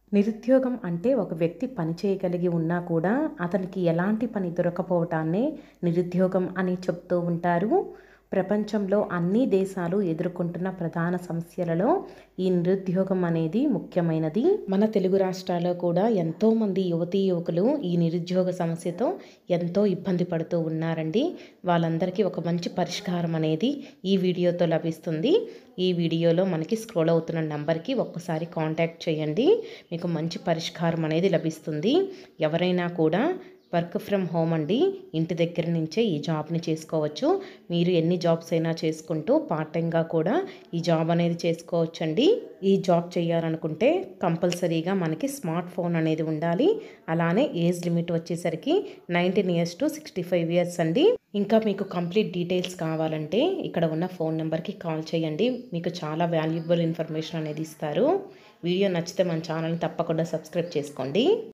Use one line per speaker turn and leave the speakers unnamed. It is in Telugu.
నిరుద్యోగం అంటే ఒక వ్యక్తి పని చేయగలిగి ఉన్నా కూడా అతనికి ఎలాంటి పని దొరకపోవటాన్నే నిరుద్యోగం అని చెప్తూ ఉంటారు ప్రపంచంలో అన్ని దేశాలు ఎదుర్కొంటున్న ప్రధాన సమస్యలలో ఈ నిరుద్యోగం అనేది ముఖ్యమైనది మన తెలుగు రాష్ట్రాల్లో కూడా ఎంతోమంది యువతీ యువకులు ఈ నిరుద్యోగ సమస్యతో ఎంతో ఇబ్బంది పడుతూ ఉన్నారండి వాళ్ళందరికీ ఒక మంచి పరిష్కారం అనేది ఈ వీడియోతో లభిస్తుంది ఈ వీడియోలో మనకి స్క్రోల్ అవుతున్న నెంబర్కి ఒక్కసారి కాంటాక్ట్ చేయండి మీకు మంచి పరిష్కారం అనేది లభిస్తుంది ఎవరైనా కూడా వర్క్ ఫ్రమ్ హోమ్ అండి ఇంటి దగ్గర నుంచే ఈ జాబ్ని చేసుకోవచ్చు మీరు ఎన్ని జాబ్స్ అయినా చేసుకుంటూ పార్ట్ టైంగా కూడా ఈ జాబ్ అనేది చేసుకోవచ్చు అండి ఈ జాబ్ చేయాలనుకుంటే కంపల్సరీగా మనకి స్మార్ట్ ఫోన్ అనేది ఉండాలి అలానే ఏజ్ లిమిట్ వచ్చేసరికి nineteen years to sixty five years అండి ఇంకా మీకు కంప్లీట్ డీటెయిల్స్ కావాలంటే ఇక్కడ ఉన్న ఫోన్ నెంబర్కి కాల్ చేయండి మీకు చాలా వాల్యుబుల్ ఇన్ఫర్మేషన్ అనేది ఇస్తారు వీడియో నచ్చితే మన ఛానల్ని తప్పకుండా సబ్స్క్రైబ్ చేసుకోండి